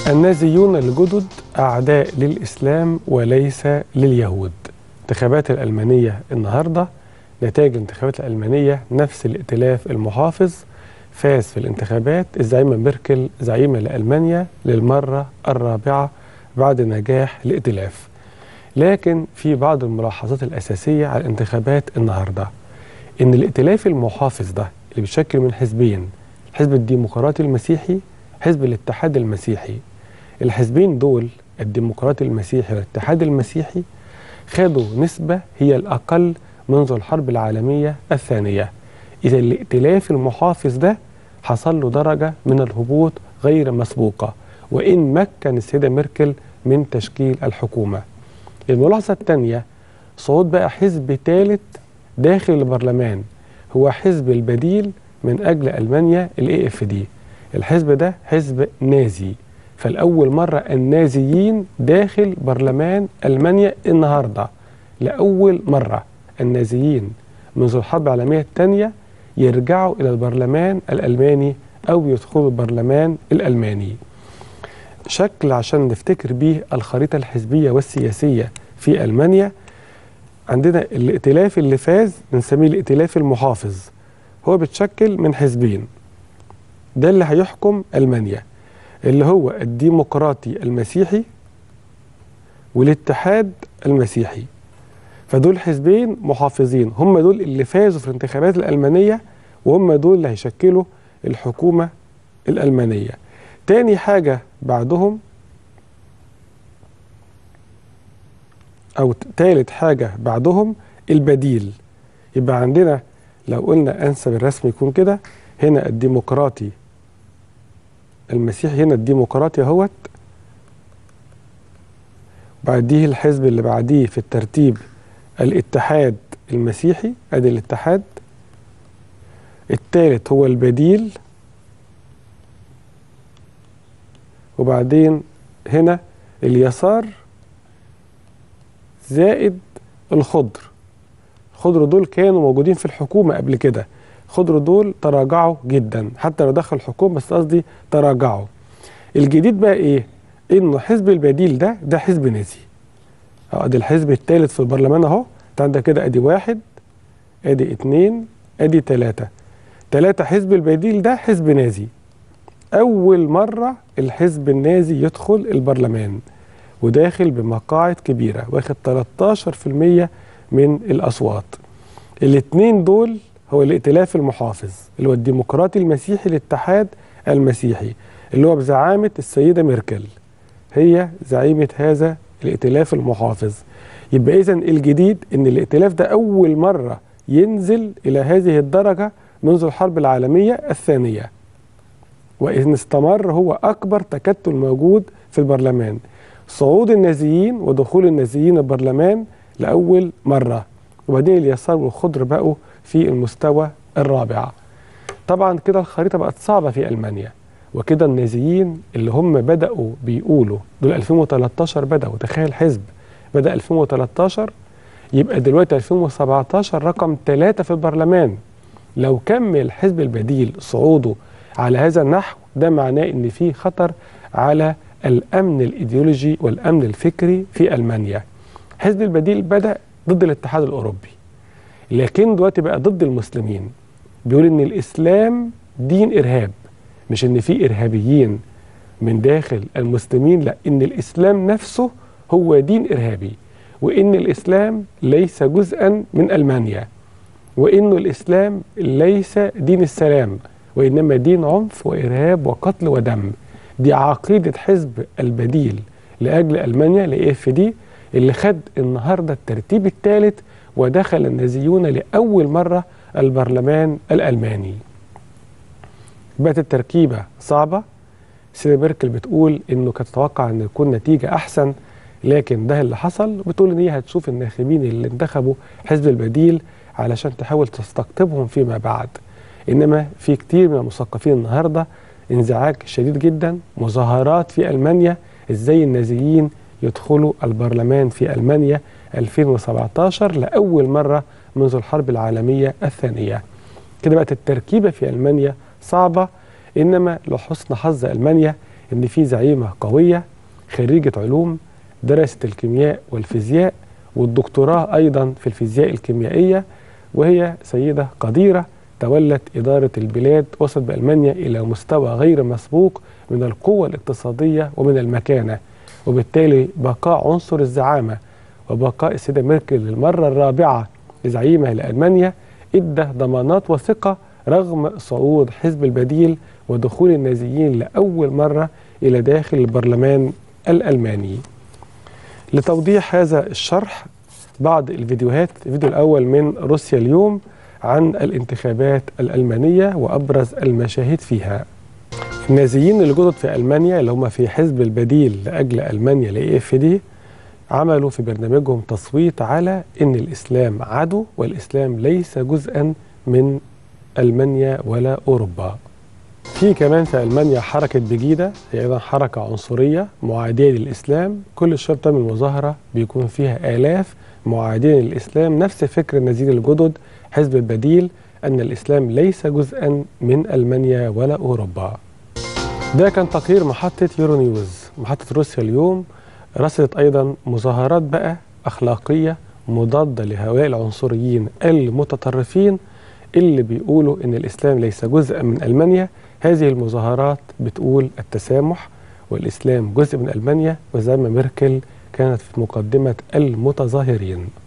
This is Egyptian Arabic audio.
النازيون الجدد أعداء للإسلام وليس لليهود انتخابات الألمانية النهاردة نتائج الانتخابات الألمانية نفس الائتلاف المحافظ فاز في الانتخابات الزعيمة ميركل زعيمة لألمانيا للمرة الرابعة بعد نجاح الائتلاف لكن في بعض الملاحظات الأساسية على الانتخابات النهاردة إن الائتلاف المحافظ ده اللي بيشكل من حزبين الحزب الديمقراطي المسيحي حزب الاتحاد المسيحي الحزبين دول الديمقراطي المسيحي والاتحاد المسيحي خدوا نسبة هي الأقل منذ الحرب العالمية الثانية إذا الائتلاف المحافظ ده حصل له درجة من الهبوط غير مسبوقة وإن مكن السيدة ميركل من تشكيل الحكومة الملاحظة الثانية صعود بقى حزب ثالث داخل البرلمان هو حزب البديل من أجل ألمانيا الاي اف دي الحزب ده حزب نازي فالأول مرة النازيين داخل برلمان ألمانيا النهاردة لأول مرة النازيين منذ الحرب العالمية الثانية يرجعوا إلى البرلمان الألماني أو يدخلوا البرلمان الألماني شكل عشان نفتكر بيه الخريطة الحزبية والسياسية في ألمانيا عندنا الائتلاف اللي فاز بنسميه الائتلاف المحافظ هو بيتشكل من حزبين ده اللي هيحكم ألمانيا اللي هو الديمقراطي المسيحي والاتحاد المسيحي فدول حزبين محافظين هم دول اللي فازوا في الانتخابات الألمانية وهم دول اللي هيشكلوا الحكومة الألمانية تاني حاجة بعدهم أو تالت حاجة بعدهم البديل يبقى عندنا لو قلنا أنسب الرسم يكون كده هنا الديمقراطي المسيحي هنا الديمقراطي اهوت بعديه الحزب اللي بعديه في الترتيب الاتحاد المسيحي ادي الاتحاد الثالث هو البديل وبعدين هنا اليسار زائد الخضر الخضر دول كانوا موجودين في الحكومة قبل كده خضر دول تراجعوا جدا حتى لو دخل الحكومة بس قصدي تراجعوا الجديد بقى ايه انه حزب البديل ده ده حزب نازي ادي الحزب الثالث في البرلمان اهو انت عندك كده ادي واحد ادي اتنين ادي تلاتة تلاتة حزب البديل ده حزب نازي اول مرة الحزب النازي يدخل البرلمان وداخل بمقاعد كبيرة واخد 13% من الاصوات الاتنين دول هو الائتلاف المحافظ اللي هو الديمقراطي المسيحي الاتحاد المسيحي اللي هو بزعامة السيدة ميركل هي زعيمة هذا الائتلاف المحافظ يبقى إذا الجديد إن الائتلاف ده أول مرة ينزل إلى هذه الدرجة منذ الحرب العالمية الثانية وإن استمر هو أكبر تكتل موجود في البرلمان صعود النازيين ودخول النازيين البرلمان لأول مرة وبعدين اليسار والخضر بقوا في المستوى الرابع طبعا كده الخريطة بقت صعبة في ألمانيا وكده النازيين اللي هم بدأوا بيقولوا دول 2013 بدأوا تخيل حزب بدأ 2013 يبقى دلوقتي 2017 رقم ثلاثة في البرلمان لو كمل حزب البديل صعوده على هذا النحو ده معناه ان في خطر على الامن الايديولوجي والامن الفكري في المانيا حزب البديل بدا ضد الاتحاد الاوروبي لكن دلوقتي بقى ضد المسلمين بيقول ان الاسلام دين ارهاب مش ان في ارهابيين من داخل المسلمين لا ان الاسلام نفسه هو دين ارهابي وان الاسلام ليس جزءا من المانيا وانه الاسلام ليس دين السلام وانما دين عنف وارهاب وقتل ودم دي عقيده حزب البديل لاجل المانيا لاي اف دي اللي خد النهارده الترتيب الثالث ودخل النازيون لأول مرة البرلمان الألماني بقت التركيبة صعبة سيدة ميركل بتقول إنه كانت تتوقع إن يكون نتيجة أحسن لكن ده اللي حصل بتقول إن هي هتشوف الناخبين اللي انتخبوا حزب البديل علشان تحاول تستقطبهم فيما بعد إنما في كتير من المثقفين النهاردة انزعاج شديد جدا مظاهرات في ألمانيا إزاي النازيين يدخلوا البرلمان في ألمانيا 2017 لأول مرة منذ الحرب العالمية الثانية كده بقت التركيبة في ألمانيا صعبة إنما لحسن حظ ألمانيا إن في زعيمة قوية خريجة علوم درست الكيمياء والفيزياء والدكتوراه أيضا في الفيزياء الكيميائية وهي سيدة قديرة تولت إدارة البلاد وصلت بألمانيا إلى مستوى غير مسبوق من القوة الاقتصادية ومن المكانة وبالتالي بقاء عنصر الزعامة وبقاء السيدة ميركل للمرة الرابعة زعيمة لألمانيا إدى ضمانات وثقة رغم صعود حزب البديل ودخول النازيين لأول مرة إلى داخل البرلمان الألماني لتوضيح هذا الشرح بعض الفيديوهات الفيديو الأول من روسيا اليوم عن الانتخابات الألمانية وأبرز المشاهد فيها النازيين اللي جدد في ألمانيا اللي هم في حزب البديل لأجل ألمانيا ل اف دي عملوا في برنامجهم تصويت على أن الإسلام عدو والإسلام ليس جزءا من ألمانيا ولا أوروبا في كمان في ألمانيا حركة بجيدة هي أيضا حركة عنصرية معادية للإسلام كل شوية بتعمل مظاهرة بيكون فيها آلاف معادين للإسلام نفس فكر النازيين الجدد حزب البديل أن الإسلام ليس جزءا من ألمانيا ولا أوروبا ده كان تقرير محطة يورو نيوز محطة روسيا اليوم رصدت أيضا مظاهرات بقى أخلاقية مضادة لهؤلاء العنصريين المتطرفين اللي بيقولوا إن الإسلام ليس جزءا من ألمانيا هذه المظاهرات بتقول التسامح والإسلام جزء من ألمانيا وزي ما ميركل كانت في مقدمة المتظاهرين